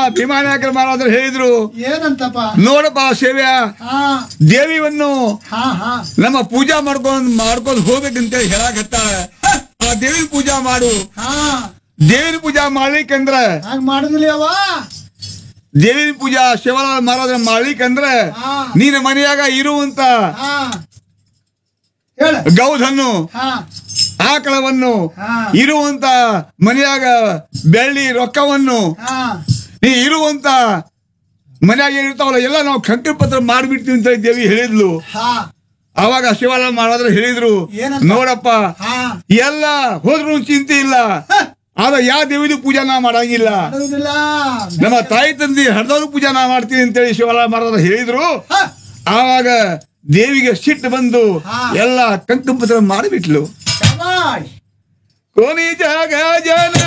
ಭೀಮಾನಾಯಕರ ಮಹಾರಾಜರು ಹೇಳಿದ್ರು ಏನಂತಪ್ಪ ನೋಡಪ್ಪ ಸೇವ್ಯ ಹಾ ದೇವಿಯನ್ನು ಹಾ ಹಾ ನಮ್ಮ ಪೂಜಾ ಮಾಡ್ಕೊಂಡ್ ಮಾಡ್ಕೊಂಡ್ ಹೋಗ್ಬೇಕಂತ ಹೇಳಕತ್ತಾಳ ಆ ದೇವಿ ಪೂಜಾ ಮಾಡು ಹಾ ದೇವಿನ ಪೂಜಾ ಮಾಡ್ಲಿಕ್ಕಂದ್ರ ಹಾಗ ಮಾಡುದಿಲ್ಲ ಅವ ದೇವಿನ ಪೂಜಾ ಶಿವಲಾಲ್ ಮಹಾರಾಜರ ಮಾಡ್ಲಿಕ್ಕಂದ್ರ ಹಾ ನಿನ್ನ ಮನೆಯಾಗ ಇರುವಂತ ಹಾ ಹೇಳ ಗೌಧನ್ನು ಹಾ ಆಕಳವನ್ನು ಹಾ ಇರುವಂತ ಮನೆಯಾಗ ಬೆಳ್ಳಿ ರೊಕ್ಕವನ್ನು ಹಾ ನೀ ಇರುವಂತ ಮನ್ಯಾಗ ಏನಿರ್ತಾವಲ್ಲ ಎಲ್ಲ ನಾವು ಕಂಕಣ ಪತ್ರ ಮಾಡಿಬಿಡ್ತೀವಿ ಅಂತ ದೇವಿ ಹೇಳಿದ್ಲು ಹಾ ಅವಾಗ ಶಿವಲಾಲ್ ಮಹಾರಾಜರು ಹೇಳಿದ್ರು ಏನಂತ? ನೋಡಪ್ಪ ಹಾ ಎಲ್ಲ ಹೋದ್ರು ಚಿಂತೆ ಇಲ್ಲ ಆದ್ರೆ ಯಾವ ದೇವಿದು ಪೂಜಾ ನಾ ಮಾಡಂಗಿಲ್ಲ ಮಾಡುದಿಲ್ಲ ನಮ್ಮ ತಾಯಿ ತಂದೆ ಹರಿದವ್ರ ಪೂಜಾ ನಾ ಮಾಡ್ತೀನಿ ಅಂತೇಳಿ ಶಿವಲಾಲ್ ಮಹಾರಾಜರು ಹೇಳಿದ್ರು ಹಾ ಆವಾಗ ದೇವಿಗೆ ಸಿಟ್ಟು ಬಂದು ಹಾ. ಎಲ್ಲ ಕಂಕಣ ಪತ್ರ ಮಾಡಿಬಿಟ್ಲು ಶಬಾಷ್ ಕೋನಿ ಜಾಗ ಜನ